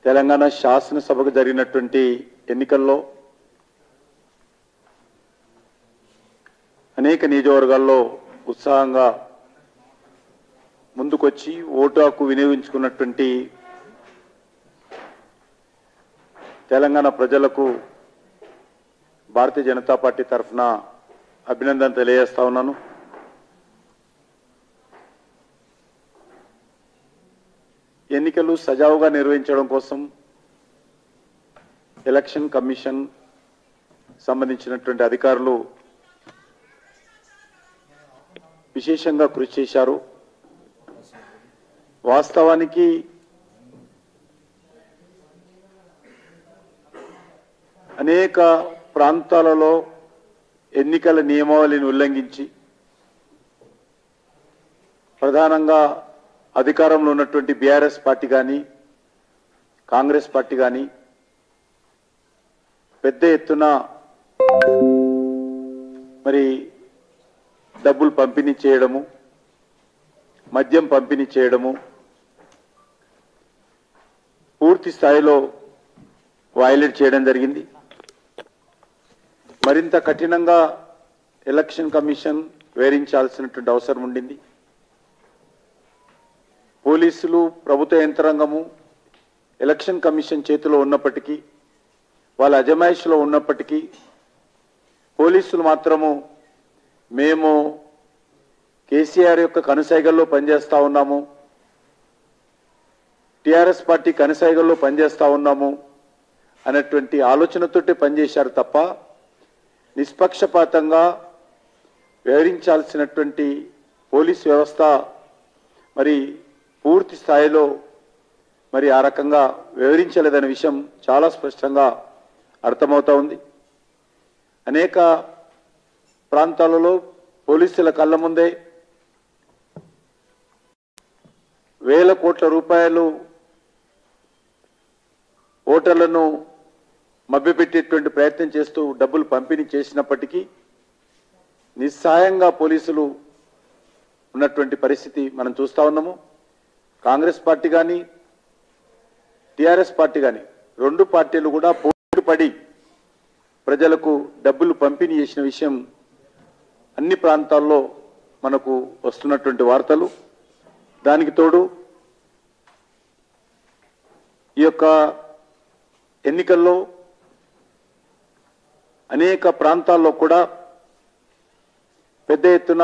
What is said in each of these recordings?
తెలంగాణ శాసనసభకు జరిగినటువంటి ఎన్నికల్లో అనేక నియోజకవర్గాల్లో ఉత్సాహంగా ముందుకొచ్చి ఓటు హక్కు వినియోగించుకున్నటువంటి తెలంగాణ ప్రజలకు భారతీయ జనతా పార్టీ తరఫున అభినందన తెలియజేస్తా ఉన్నాను ఎన్నికలు సజావుగా నిర్వహించడం కోసం ఎలక్షన్ కమిషన్ సంబంధించినటువంటి అధికారులు విశేషంగా కృషి చేశారు వాస్తవానికి అనేక ప్రాంతాలలో ఎన్నికల నియమావళిని ఉల్లంఘించి ప్రధానంగా అధికారంలో ఉన్నటువంటి బీఆర్ఎస్ పార్టీ కానీ కాంగ్రెస్ పార్టీ కానీ పెద్ద ఎత్తున మరి డబ్బులు పంపిణీ చేయడము మద్యం పంపిణీ చేయడము పూర్తి స్థాయిలో వైలేట్ చేయడం జరిగింది మరింత కఠినంగా ఎలక్షన్ కమిషన్ వేరించాల్సినటువంటి అవసరం ఉండింది పోలీసులు ప్రభుత్వ యంత్రాంగము ఎలక్షన్ కమిషన్ చేతిలో ఉన్నప్పటికీ వాళ్ళ అజమాయిషిలో ఉన్నప్పటికీ పోలీసులు మాత్రము మేము కేసీఆర్ యొక్క కనుసైగల్లో పనిచేస్తా ఉన్నాము టిఆర్ఎస్ పార్టీ కనుసైగల్లో పనిచేస్తా ఉన్నాము అనేటువంటి ఆలోచనతోటే పనిచేశారు తప్ప నిష్పక్షపాతంగా వ్యవహరించాల్సినటువంటి పోలీస్ వ్యవస్థ మరి పూర్తి స్థాయిలో మరి ఆ రకంగా వివరించలేదనే విషయం చాలా స్పష్టంగా అర్థమవుతా ఉంది అనేక ప్రాంతాలలో పోలీసుల కళ్ళ ముందే వేల కోట్ల రూపాయలు ఓటర్లను మభ్యపెట్టేటువంటి ప్రయత్నం చేస్తూ డబ్బులు పంపిణీ చేసినప్పటికీ నిస్సహాయంగా పోలీసులు ఉన్నటువంటి పరిస్థితి మనం చూస్తా ఉన్నాము కాంగ్రెస్ పార్టీ కానీ టిఆర్ఎస్ పార్టీ కానీ రెండు పార్టీలు కూడా పోటీ పడి ప్రజలకు డబ్బులు పంపిణీ చేసిన విషయం అన్ని ప్రాంతాల్లో మనకు వస్తున్నటువంటి వార్తలు దానికి తోడు ఈ యొక్క ఎన్నికల్లో అనేక ప్రాంతాల్లో కూడా పెద్ద ఎత్తున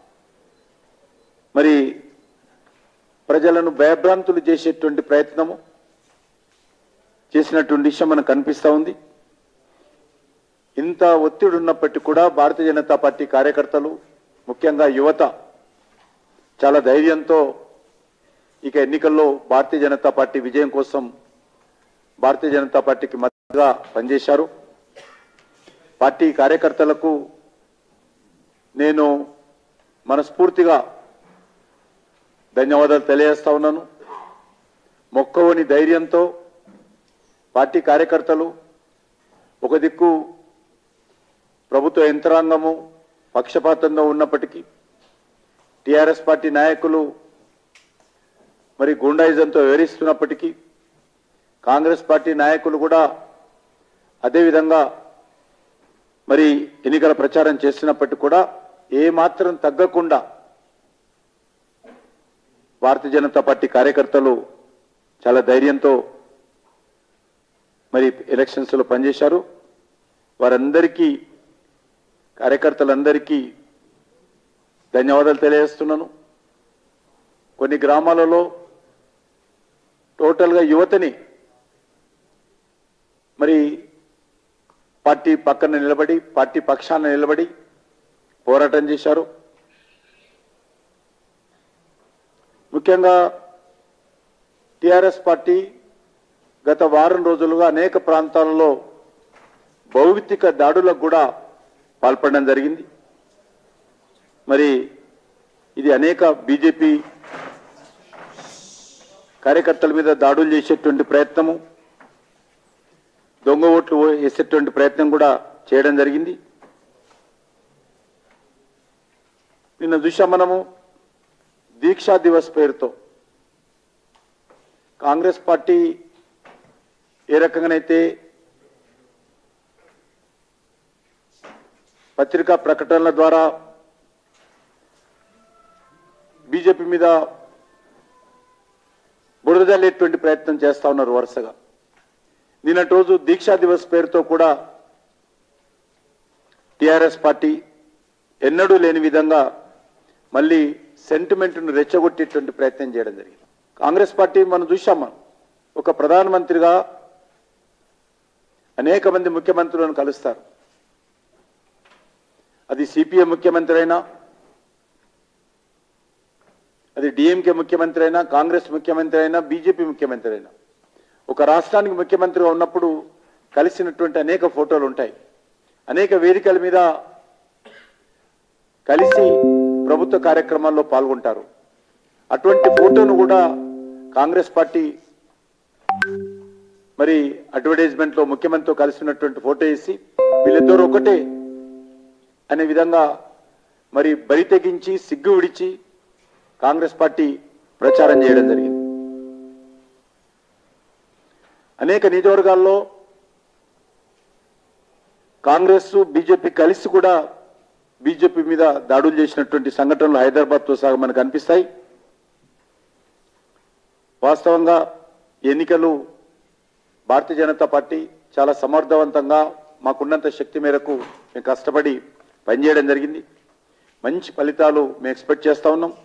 మరి ప్రజలను భయభ్రాంతులు చేసేటువంటి ప్రయత్నము చేసినటువంటి విషయం మనకు కనిపిస్తూ ఉంది ఇంత ఒత్తిడి ఉన్నప్పటికీ కూడా భారతీయ జనతా పార్టీ కార్యకర్తలు ముఖ్యంగా యువత చాలా ధైర్యంతో ఇక ఎన్నికల్లో భారతీయ జనతా పార్టీ విజయం కోసం భారతీయ జనతా పార్టీకి మద్దతుగా పనిచేశారు పార్టీ కార్యకర్తలకు నేను మనస్ఫూర్తిగా ధన్యవాదాలు తెలియజేస్తా ఉన్నాను మొక్కవని ధైర్యంతో పార్టీ కార్యకర్తలు ఒక దిక్కు ప్రభుత్వ యంత్రాంగము పక్షపాతంగా ఉన్నప్పటికీ టిఆర్ఎస్ పార్టీ నాయకులు మరి గూండాయిజంతో వివరిస్తున్నప్పటికీ కాంగ్రెస్ పార్టీ నాయకులు కూడా అదేవిధంగా మరి ఎన్నికల ప్రచారం చేస్తున్నప్పటికీ కూడా ఏ మాత్రం తగ్గకుండా భారతీయ జనతా పార్టీ కార్యకర్తలు చాలా ధైర్యంతో మరి ఎలక్షన్స్ లో పనిచేశారు వారందరికీ కార్యకర్తలందరికీ ధన్యవాదాలు తెలియజేస్తున్నాను కొన్ని గ్రామాలలో టోటల్గా యువతని మరి పార్టీ పక్కన నిలబడి పార్టీ పక్షాన నిలబడి పోరాటం చేశారు ముఖ్యంగా టిఆర్ఎస్ పార్టీ గత వారం రోజులుగా అనేక ప్రాంతాలలో భౌతిక దాడులకు కూడా పాల్పడడం జరిగింది మరి ఇది అనేక బీజేపీ కార్యకర్తల మీద దాడులు చేసేటువంటి ప్రయత్నము దొంగ ఓట్లు వేసేటువంటి ప్రయత్నం కూడా చేయడం జరిగింది నిన్న చూసాం మనము దీక్షా దివస్ పేరుతో కాంగ్రెస్ పార్టీ ఏ రకంగానైతే పత్రికా ప్రకటనల ద్వారా బీజేపీ మీద బురదలేటువంటి ప్రయత్నం చేస్తా ఉన్నారు వరుసగా నిన్నటి రోజు దీక్షా దివస్ పేరుతో కూడా టిఆర్ఎస్ పార్టీ ఎన్నడూ లేని విధంగా మళ్ళీ సెంటిమెంట్ను రెచ్చగొట్టేటువంటి ప్రయత్నం చేయడం జరిగింది కాంగ్రెస్ పార్టీ మనం చూశాం మనం ఒక ప్రధానమంత్రిగా అనేక మంది ముఖ్యమంత్రులను కలుస్తారు అది సిపిఎం ముఖ్యమంత్రి అయినా అది డిఎంకే ముఖ్యమంత్రి అయినా కాంగ్రెస్ ముఖ్యమంత్రి అయినా బీజేపీ ముఖ్యమంత్రి అయినా ఒక రాష్ట్రానికి ముఖ్యమంత్రిగా ఉన్నప్పుడు కలిసినటువంటి అనేక ఫోటోలు ఉంటాయి అనేక వేదికల మీద కలిసి ప్రభుత్వ కార్యక్రమాల్లో పాల్గొంటారు అటువంటి ఫోటోను కూడా కాంగ్రెస్ పార్టీ మరి అడ్వర్టైజ్మెంట్ లో ముఖ్యమంత్రితో కలిసి ఉన్నటువంటి ఫోటో వేసి వీళ్ళిద్దరూ ఒకటే అనే విధంగా మరి బరి తెగించి సిగ్గు విడిచి కాంగ్రెస్ పార్టీ ప్రచారం చేయడం జరిగింది అనేక నియోజకవర్గాల్లో కాంగ్రెస్ బీజేపీ కలిసి కూడా బీజేపీ మీద దాడులు చేసినటువంటి సంఘటనలు హైదరాబాద్ తో సహా మనకు కనిపిస్తాయి వాస్తవంగా ఎన్నికలు భారతీయ జనతా పార్టీ చాలా సమర్థవంతంగా మాకున్నంత శక్తి మేరకు మేము కష్టపడి పనిచేయడం జరిగింది మంచి ఫలితాలు మేము ఎక్స్పెక్ట్ చేస్తా ఉన్నాం